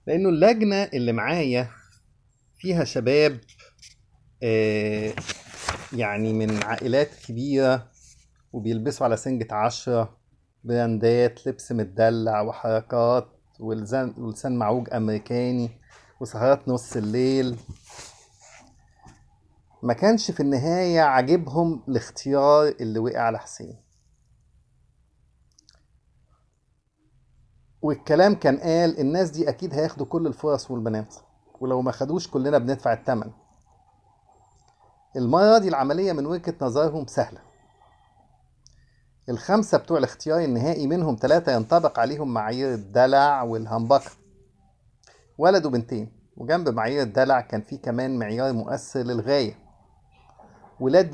لأنه اللجنة اللي معايا فيها شباب آه، يعني من عائلات كبيرة وبيلبسوا على سنجة عشرة براندات لبس متدلع وحركات ولسان ولسان معوج أمريكاني وسهرات نص الليل ما كانش في النهاية عاجبهم الاختيار اللي وقع على حسين والكلام كان قال الناس دي أكيد هياخدوا كل الفرص والبنات ولو ما خدوش كلنا بندفع الثمن المرة دي العملية من وجهة نظرهم سهلة الخمسة بتوع الاختيار النهائي منهم ثلاثة ينطبق عليهم معايير الدلع والهمبكة ولد وبنتين وجنب معايير الدلع كان في كمان معيار مؤثر للغاية ولاد